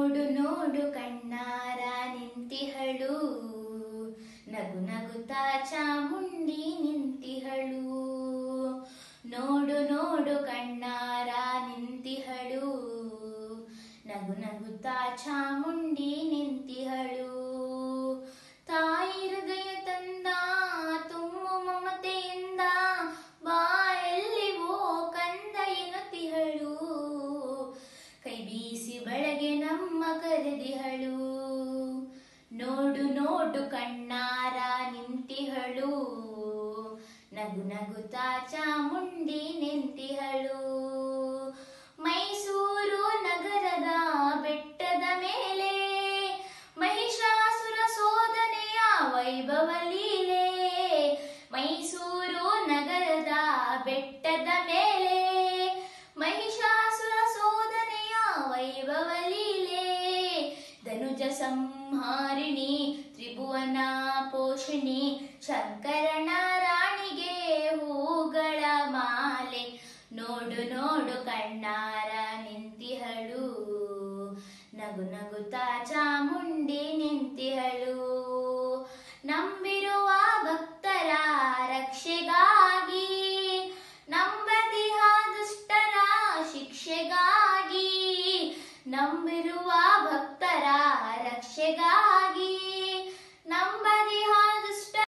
ನೋಡು ನೋಡು ಕಣ್ಣಾರ ನಿಂತಿಹಳು ನಗು ನಗುತ್ತಾ ಚಾಮುಂಡಿ ನಿಂತಿಹಳು ನೋಡು ನೋಡು ಕಣ್ಣಾರ ನಿಂತಿಹಳು ನಗು ನಗುತ್ತಾ ಚಾಮುಂಡಿ ನಿಂತಿಹಳು ತಾಯಿ ಹೃದಯ ತಂದ ತುಂಬು ಮಮತೆಯಿಂದ ಬಾಯಲ್ಲಿವೋ ಕಂದ ಎನ್ನುತ್ತಿಹಳು ಕೈ ಬೀಸಿ ಬಳಗೆ ನಮ್ಮ ಕರೆದಿಹಳು ನೋಡು ನೋಡು ಕಣ್ಣಾರ ನಿಂತಿಹಳು ನಗು ನಗುತ್ತಾ ಚಾಮುಂಡಿ ನಿಂತಿಹಳು ಮೈಸೂರು ನಗರದ ಬೆಟ್ಟದ ಮೇಲೆ ಮಹಿಷಾಸುರ ಸೋದನೆಯ ವೈಭವ ಲೀಲೆ ಮೈಸೂರು ನಗರದ ಬೆಟ್ಟದ ಮೇಲೆ ಮಹಿಷಾಸುರ ಸೋದನೆಯ ವೈಭವ ಲೀಲೆ ಧನುಜ ಸಂಹಾರಿಣಿ ತ್ರಿಭುವನ ಪೋಷಿಣಿ ಶಂಕರನ ರಾಣಿಗೆ ಹೂಗಳ ಮಾಲೆ ನೋಡು ನೋಡು